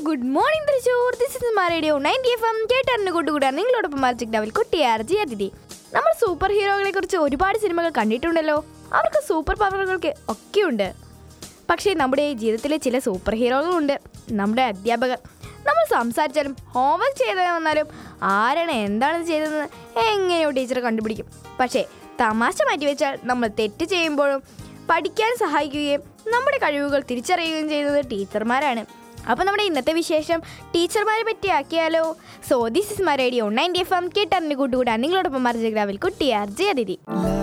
good morning Thrissur this is my radio ninety F M കേട്ടറിന് കൂട്ടുകൂടാൻ നിങ്ങളോടൊപ്പം മറിച്ചിട്ടാവിൽ കുട്ടിയാർജി അതിഥി നമ്മൾ സൂപ്പർ ഹീറോകളെ കുറിച്ച് ഒരുപാട് സിനിമകൾ കണ്ടിട്ടുണ്ടല്ലോ അവർക്ക് സൂപ്പർ പവറുകൾക്ക് ഒക്കെയുണ്ട് പക്ഷേ നമ്മുടെ ജീവിതത്തിലെ ചില സൂപ്പർ ഹീറോകളുണ്ട് നമ്മുടെ അധ്യാപകർ നമ്മൾ സംസാരിച്ചാലും ഹോംവർക്ക് ചെയ്ത് വന്നാലും ആരാണ് എന്താണ് ചെയ്തതെന്ന് എങ്ങനെയോ ടീച്ചർ കണ്ടുപിടിക്കും പക്ഷേ തമാശ മാറ്റിവെച്ചാൽ നമ്മൾ തെറ്റ് ചെയ്യുമ്പോഴും പഠിക്കാൻ സഹായിക്കുകയും നമ്മുടെ കഴിവുകൾ തിരിച്ചറിയുകയും ചെയ്യുന്നത് ടീച്ചർമാരാണ് അപ്പോൾ നമ്മുടെ ഇന്നത്തെ വിശേഷം ടീച്ചർമാരെ പറ്റി ആക്കിയാലോ so this is my radio ninety F M കേട്ടറിന് കൂട്ടുകൂടാൻ നിങ്ങളോടൊപ്പം മറിജഗ്രാവിൽ കുട്ടി അർജി അതിഥി La